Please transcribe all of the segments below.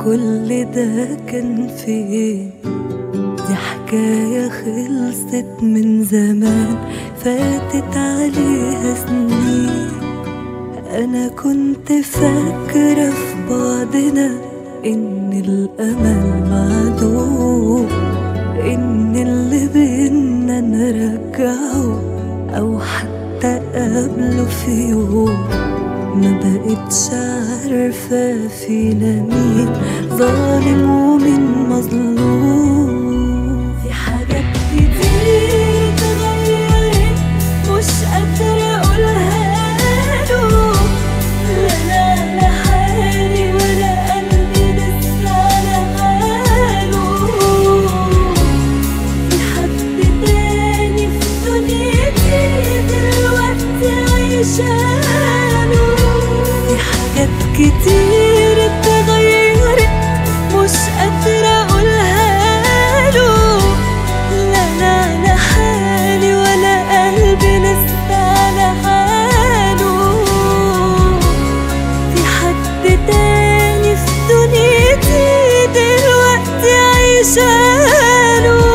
كل ده كان فين دي حكاية خلصت من زمان فاتت عليها سنين أنا كنت فاكرة في بعضنا إن الأمل معدوم إن اللي بينا نرجعه أو حتى قبله في يوم ما بقتش عارفة فينا مين ظالم ومين مظلوم في حاجات كتير اتغيرت مش قادرة أقولها له لا لا لا حالي ولا قلبي لسه على حاله في حد تاني في دنيتي دلوقتي عايشاله في حاجات كتير اتغيرت مش قادرة أقولها له لا لا لا حالي ولا قلبي لسه على حاله في حد تاني في دنيتي دلوقتي عايشاله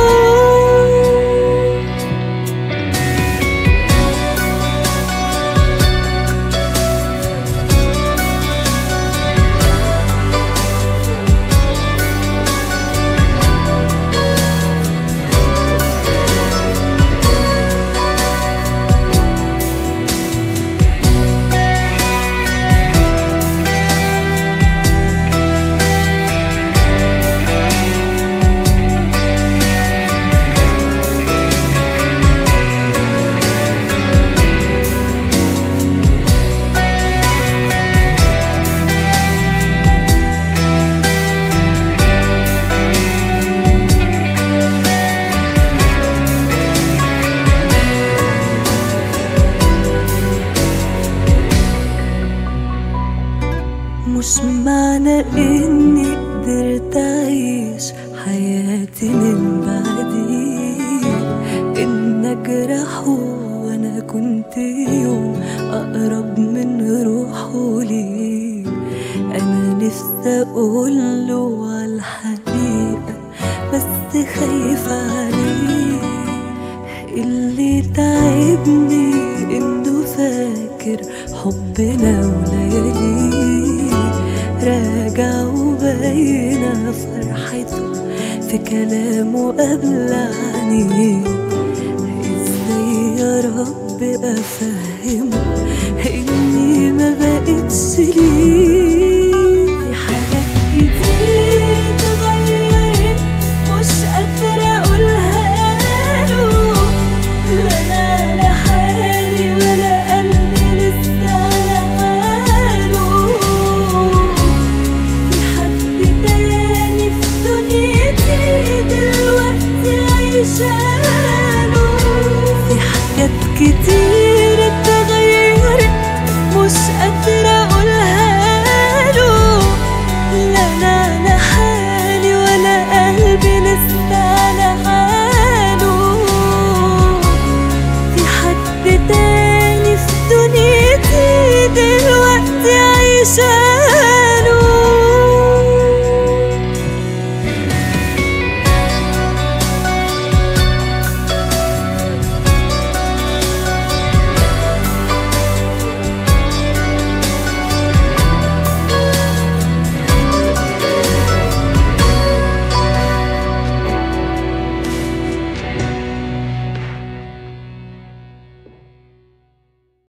مش معنى اني قدرت اعيش حياتي من بعدي ان اجرحه وانا كنت يوم اقرب من روحه ليه انا نفسي اقوله على الحقيقة بس خايفة عليه اللي تعبني انه فاكر حبنا ولياليه راجع وباينة فرحته في كلامه قبل عينيه ازاي يا رب افهمه اني ما بقتش ليه في حاجات كتير اتغيرت مش قادرة اقولها له لا لا لا حالي ولا قلبي لسه على حاله في حد تاني في دنيتي دلوقتي عايشاله في حاجات كتير اتغيرت مش قادرة أقولها له لا لا لا حالي ولا قلبي لسه على حاله في حد تاني في دنيتي دلوقتي عايشة